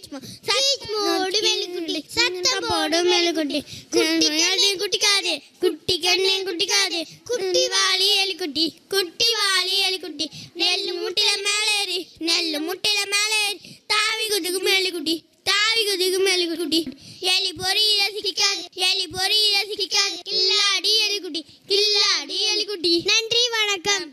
சத்தமோடு மெழுகுட்டி சத்தம் போடும் மெழுகுட்டி குட்டி கண்ணே குட்டிக்காதே குட்டி கண்ணே குட்டிக்காதே குட்டி வாளி எலிக்குட்டி குட்டி வாளி எலிக்குட்டி நெல்லு முட்டில மேலேறி நெல்லு முட்டில மேலேறி தாவி குதிக்கு மெழுகுட்டி தாவி குதிக்கு மெழுகுட்டி எலி பொறியில சிக்காது எலி பொறியில சிக்காது கில்லாடி எலிக்குட்டி கில்லாடி எலிக்குட்டி நன்றி வணக்கம்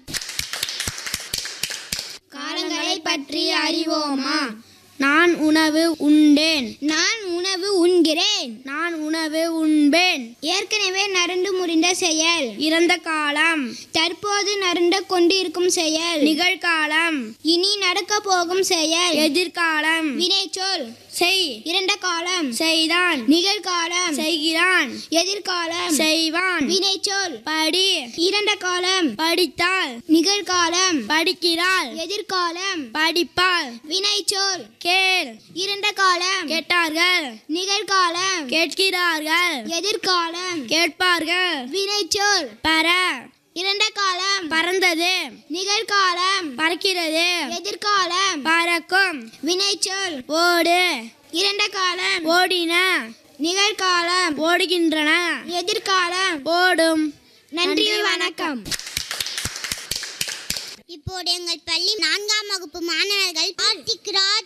காலங்களை பற்றி அறிவோமா நான் உணவு உண்டேன் நான் உணவு உண்கிறேன் நான் உணவு உண்பேன் ஏற்கனவே நடந்து முடிந்த செயல் இறந்த காலம் தற்போது நடந்து கொண்டிருக்கும் செயல் நிகழ்காலம் இனி நடக்க போகும் செயல் எதிர்காலம் வினைச்சொல் செய் இரண்ட காலம் செய்தான் நிகழ்காலம் செய்கிறான் எதிர்காலம் செய்வான் வினைச்சொல் படி இரண்ட காலம் படித்தால் நிகழ்காலம் படிக்கிறாள் எதிர்காலம் படிப்பாள் வினைச்சொல் கேள் இரண்ட காலம் கேட்டார்கள் நிகழ்காலம் கேட்கிறார்கள் எதிர்காலம் கேட்பார்கள் வினைச்சொல் பர இரண்ட காலம் பறந்தது நிகழ்காலம் பறக்கிறது எதிர்காலம் பறக்கும் வினைச்சொல் ஓடு இரண்ட காலம் ஓடின நிகழ்காலம் ஓடுகின்றன எதிர்காலம் ஓடும் நன்றி வணக்கம் இப்போது எங்கள் பள்ளி நான்காம் வகுப்பு மாணவர்கள் ஆர்த்திக் ராஜ்